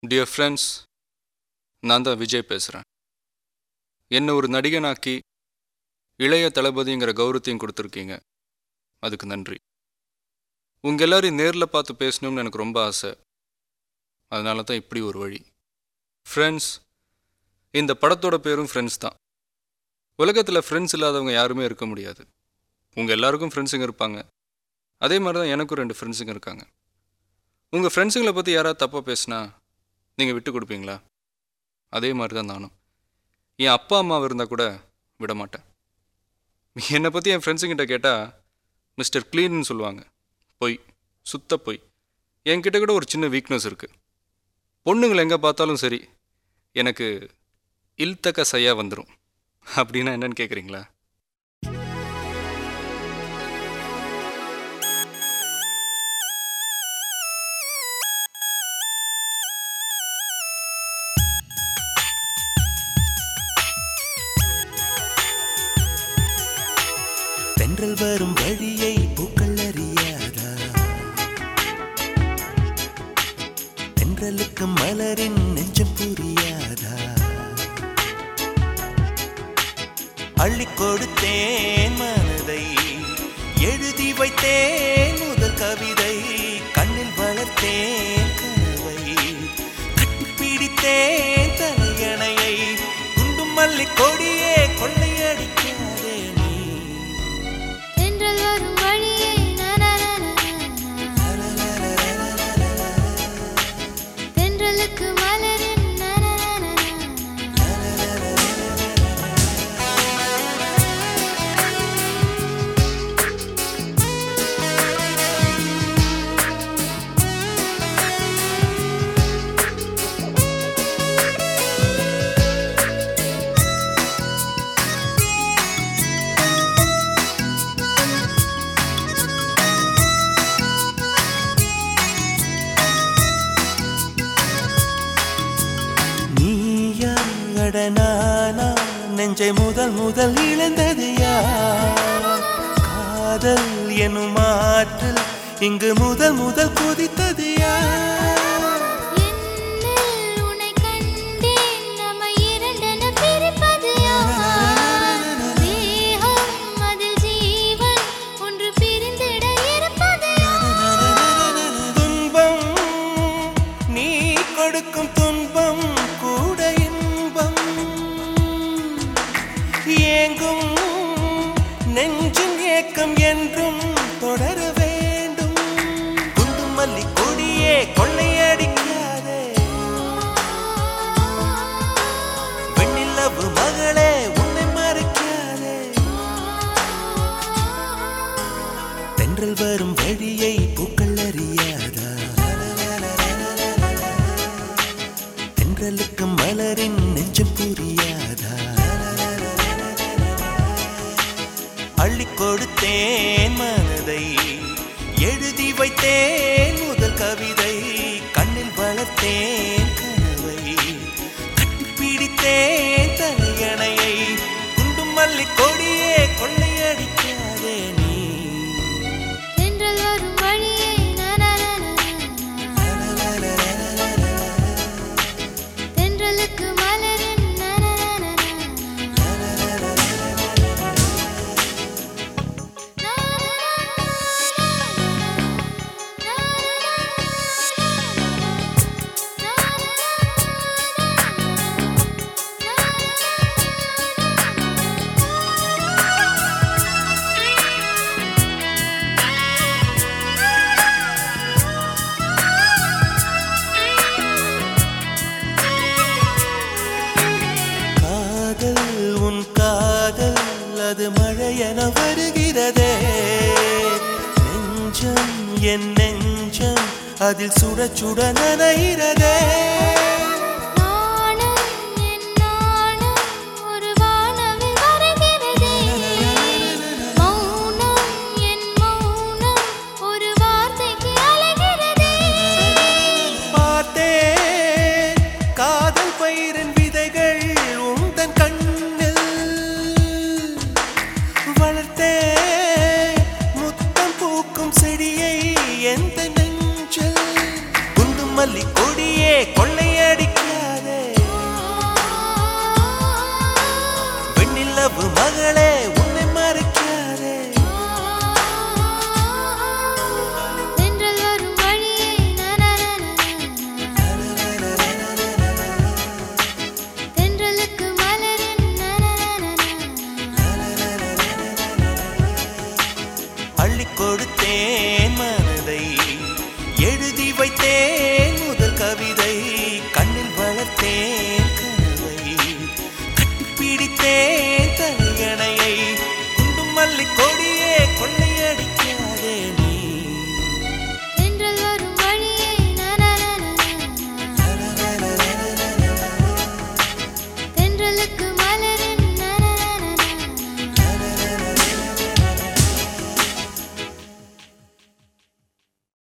Dear friends நான் தான் விஜய் பேசுகிறேன் என்னை ஒரு நடிகனாக்கி இளைய தளபதிங்கிற கௌரவத்தையும் கொடுத்துருக்கீங்க அதுக்கு நன்றி உங்கள் எல்லாரையும் நேரில் பார்த்து பேசணும்னு எனக்கு ரொம்ப ஆசை அதனால தான் இப்படி ஒரு வழி ஃப்ரெண்ட்ஸ் இந்த படத்தோட பேரும் ஃப்ரெண்ட்ஸ் தான் உலகத்தில் ஃப்ரெண்ட்ஸ் இல்லாதவங்க யாருமே இருக்க முடியாது உங்கள் எல்லாருக்கும் ஃப்ரெண்ட்ஸுங்க இருப்பாங்க அதே மாதிரி தான் எனக்கும் ரெண்டு ஃப்ரெண்ட்ஸுங்க இருக்காங்க உங்கள் ஃப்ரெண்ட்ஸுங்களை பற்றி யாராவது தப்பாக பேசுனா நீங்கள் விட்டு கொடுப்பீங்களா அதே மாதிரி தான் நானும் என் அப்பா அம்மாவை இருந்தால் கூட விட மாட்டேன் என்னை பற்றி என் ஃப்ரெண்ட்ஸுங்கிட்ட கேட்டால் மிஸ்டர் க்ளீன்னு சொல்லுவாங்க பொய் சுத்த பொய் என்கிட்ட கூட ஒரு சின்ன வீக்னஸ் இருக்குது பொண்ணுங்களை எங்கே பார்த்தாலும் சரி எனக்கு இல்தக்க சையா வந்துடும் அப்படின்னா என்னன்னு கேட்குறீங்களா தென்றல் வரும் வழியை பூக்கள் அறியாதா தென்றலுக்கு மலரின் நெஞ்சம் புரியாதா அள்ளி கொடுத்தேன் மனதை எழுதி வைத்தேன் முதல் கவிதை கண்ணில் வளர்த்தேன் கனவை கட்டிப்பிடித்தேன் தலையணையை குண்டும் மல்லி கொடியே கொள்ளையடிக்காதே நீ தென்றல் வரும் வழியை நனநனநன. தென்றலுக்கு மலரின் நனநனநன. நீயா அட நானா நெஞ்சை முதல் முதல் இழந்தது யார் காதல் எனும் ஆற்றல் இங்கு முதல் முதல் குதித்தது யார் என்னில் உன்னை கண்டேன், நம்மை இரண்டென பிரிப்பது யார்? தேகம் அதில் ஜீவன் ஒன்று பிரிந்திட இருப்பது யார்? துன்பம் நீ கொடுக்கும் துன்பம் கூட இன்பம் ஏங்கும் நெஞ்சின் ஏக்கம் என்றும் தொடர வேண்டும் குண்டு மல்லி கொடியே கொள்ளையடிக்காதே வெண்ணிலவு மகளே உன்னை மறைக்காதே தென்றல் வரும் வழியை பூக்கள் அறியாதா தென்றலுக்கு மலரின் நெஞ்சம் புரியாதா அள்ளி கொடுத்தேன் மனதை எழுதி வைத்தேன் முதல் கவிதை கண்ணில் வளர்த்தேன் கனவை கட்டிப்பிடித்தேன் தலையணையை குண்டும் மல்லி கொடியே கொள்ளையடிக்காதே நீ தென்றல் வரும் வழியை நனநனநன. தென்றலுக்கு மலரின் நனநனநன. காதல் உன் காதல் அது மழையென வருகிறதே நெஞ்சம் என் நெஞ்சம் அதில் சுட சுட நனைகிறதே நாணம் என் நாணம் ஒரு வானவில் வருகிறதே மௌனம் என் மௌனம் ஒரு வார்த்தைக்கு அலைகிறதே பார்த்தேன் காதல் பயிரின் விதைகள் உந்தன் கண்ணில் வளர்த்தேன் முத்தம் பூக்கும் செடியை எந்த நெஞ்சில் குண்டு மல்லி கொடியே வைத்தேன் முதல் கவிதை